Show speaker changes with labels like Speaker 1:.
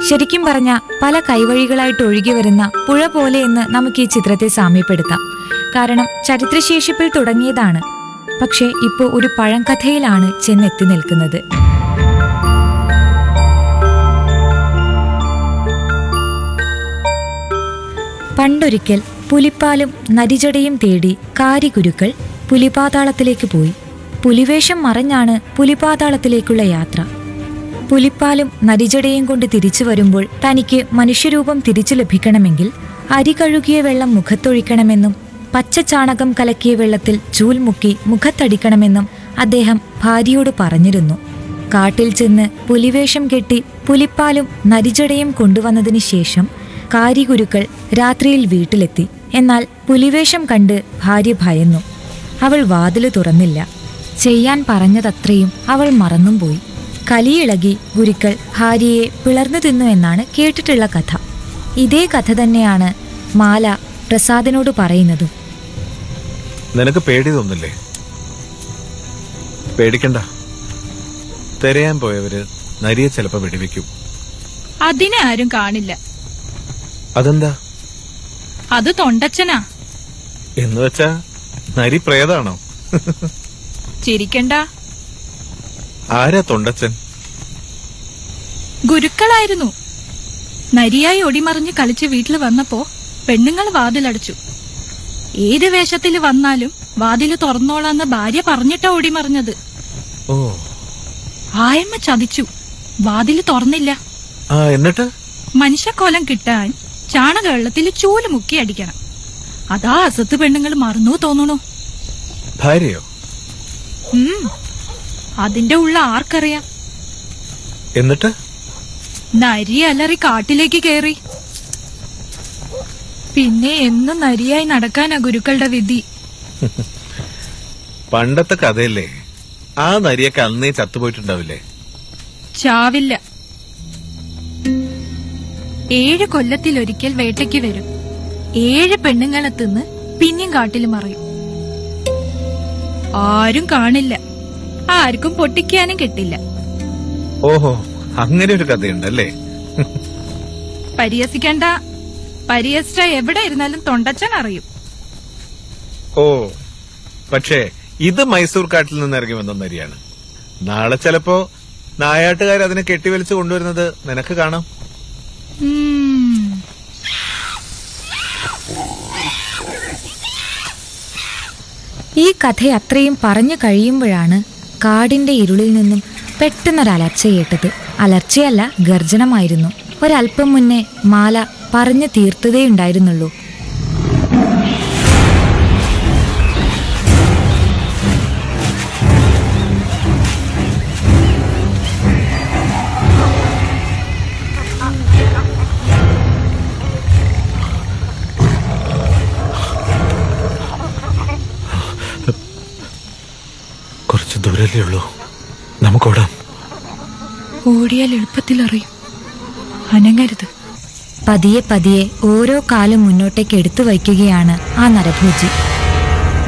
Speaker 1: ശരിക്കും പറഞ്ഞ പല കൈവഴികളായിട്ട് ഒഴുകി വരുന്ന പുഴ പോലെയെന്ന് നമുക്ക് ഈ ചിത്രത്തെ സാമ്യപ്പെടുത്താം കാരണം ചരിത്രശേഷിപ്പിൽ തുടങ്ങിയതാണ് പക്ഷേ ഇപ്പോൾ ഒരു പഴങ്കഥയിലാണ് ചെന്നെത്തി നിൽക്കുന്നത് പണ്ടൊരിക്കൽ പുലിപ്പാലും നരിജടയും തേടി കാരിഗുരുക്കൾ പുലിപാതാളത്തിലേക്ക് പോയി പുലിവേഷം മറഞ്ഞാണ് പുലിപാതാളത്തിലേക്കുള്ള യാത്ര പുലിപ്പാലും നരിജടയും കൊണ്ട് തിരിച്ചു വരുമ്പോൾ തനിക്ക് മനുഷ്യരൂപം തിരിച്ചു ലഭിക്കണമെങ്കിൽ അരി കഴുകിയ വെള്ളം മുഖത്തൊഴിക്കണമെന്നും പച്ച ചാണകം കലക്കിയ വെള്ളത്തിൽ ചൂൽ മുക്കി മുഖത്തടിക്കണമെന്നും അദ്ദേഹം ഭാര്യയോട് പറഞ്ഞിരുന്നു കാട്ടിൽ ചെന്ന് പുലിവേഷം കെട്ടി പുലിപ്പാലും നരിജടയും കൊണ്ടുവന്നതിന് ശേഷം കാരിഗുരുക്കൾ രാത്രിയിൽ വീട്ടിലെത്തി എന്നാൽ പുലിവേഷം കണ്ട് ഭാര്യ ഭയന്നു അവൾ വാതില് തുറന്നില്ല ചെയ്യാൻ പറഞ്ഞതത്രയും അവൾ മറന്നും പോയി കലിയിളകി ഗുരുക്കൾ ഭാര്യയെ പിളർന്നു തിന്നു എന്നാണ് കേട്ടിട്ടുള്ള കഥ ഇതേ കഥ തന്നെയാണ് മാല പ്രസാദിനോട് പറയുന്നതും
Speaker 2: നിനക്ക് പേടി തോന്നില്ലേ പേടിക്കണ്ട തിരയാൻ പോയവര് നരിയെ ചിലപ്പോ വെടിവെക്കും
Speaker 3: അതിനെ ആരും കാണില്ല
Speaker 2: അതെന്താ
Speaker 3: അത് തൊണ്ടച്ചനാ
Speaker 2: എന്ന് വെച്ചാ നരി പ്രേതാണോ
Speaker 3: ചിരിക്കണ്ട
Speaker 2: ആരാ തൊണ്ടച്ചൻ
Speaker 3: ഗുരുക്കളായിരുന്നു നരിയായി ഒടിമറിഞ്ഞ് കളിച്ച് വീട്ടിൽ വന്നപ്പോ പെണ്ണുങ്ങൾ വാതിലടച്ചു ഏത് വേഷത്തിൽ വന്നാലും വാതില് തുറന്നോളാന്ന് ഭാര്യ പറഞ്ഞിട്ടാ ഒടിമറിഞ്ഞത്
Speaker 2: ഓ
Speaker 3: ആയമ്മ ചതിച്ചു വാതില് തുറന്നില്ല
Speaker 2: ആ എന്നിട്ട്
Speaker 3: മനുഷ്യക്കോലം കിട്ടാൻ ചാണക വെള്ളത്തിൽ ചൂല് മുക്കി അടിക്കണം അതാ അസത്ത് പെണ്ണുങ്ങൾ മറന്നു തോന്നണു
Speaker 2: ഭാര്യയോ
Speaker 3: ഉം അതിന്റെ ഉള്ള ആർക്കറിയാം
Speaker 2: എന്നിട്ട്
Speaker 3: നരി അലറി കാട്ടിലേക്ക് കയറി പിന്നെ എന്നും നരിയായി നടക്കാനാ ഗുരുക്കളുടെ വിധി
Speaker 2: പണ്ടത്തെ കഥയല്ലേ ആ നരിയൊക്കെ അന്നേ ചത്തുപോയിട്ടുണ്ടാവില്ലേ
Speaker 3: ചാവില്ല ഏഴ് കൊല്ലത്തിലൊരിക്കൽ വേട്ടയ്ക്ക് വരും ഏഴ് പെണ്ണുങ്ങളെ തിന്ന് പിന്നെയും കാട്ടിൽ മറയും ആരും കാണില്ല ആർക്കും പൊട്ടിക്കാനും കിട്ടില്ല
Speaker 2: ഓഹോ അങ്ങനെ ഒരു കഥയുണ്ടല്ലേ
Speaker 3: പരിഹസിക്കണ്ട പരിഹസിച്ച എവിടെ ഇരുന്നാലും തൊണ്ടച്ചൻ അറിയും
Speaker 2: ഓ പക്ഷേ ഇത് മൈസൂർ കാട്ടിൽ നിന്ന് ഇറങ്ങി വന്ന നരിയാണ് നാളെ ചിലപ്പോ നായാട്ടുകാർ അതിനെ കെട്ടിവലിച്ച് കൊണ്ടുവരുന്നത് നിനക്ക് കാണാം
Speaker 3: ഉം.
Speaker 1: ഈ കഥ അത്രയും പറഞ്ഞു കഴിയുമ്പോഴാണ് കാടിന്റെ ഇരുളിൽ നിന്നും പെട്ടെന്നൊരലർച്ച കേട്ടത് അലർച്ചയല്ല ഗർജനമായിരുന്നു ഒരല്പം മുന്നേ മാല പറഞ്ഞു തീർത്തതേ ഉണ്ടായിരുന്നുള്ളൂ
Speaker 2: കുറച്ച് ദൂരല്ലേ ഉള്ളൂ നമുക്കോടാം
Speaker 3: ഓടിയാൽ എളുപ്പത്തിൽ അറിയും അനങ്ങരുത്
Speaker 1: പതിയെ പതിയെ ഓരോ കാലും മുന്നോട്ടേക്ക് എടുത്തു വയ്ക്കുകയാണ് ആ നരഭോജി